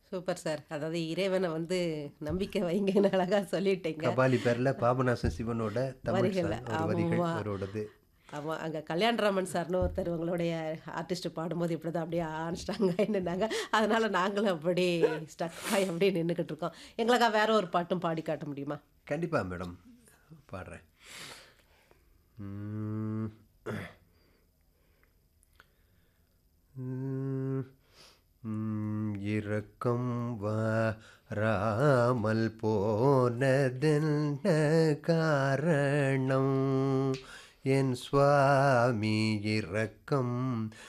Super sir. அதாவது இறைவன வந்து நம்பிக்கை வைங்கன்னு அழகா சொல்லிட்டீங்க. கபாலி பேர்ல பாபநாசம் சிவனோட தமிழ் வரிகள். சாங் ஒரு வரிகள் ஆமா. அவரோடது. ஆமா. அங்க கல்யாணராமன் சார்ன்னு ஒருத்தர் உங்களுடைய ஆர்டிஸ்ட் பாடும்போது இப்படிதான் அப்படியே ஆன் ஸ்ட்ரங் ஆயி நின்னாங்க. அதனால நாங்களும் அப்படி ஸ்டக் ஆயி அப்படியே நின்னுகிட்டு இருக்கோம். எங்களுக்கா வேற ஒரு பாட்டும் பாடி காட்ட முடியுமா? கண்டிப்பா மேடம். பாடுறேன். ம். ம். ம். இரக்கம் வராமல் போனதென்ன காரணம் என் சுவாமி இரக்கம்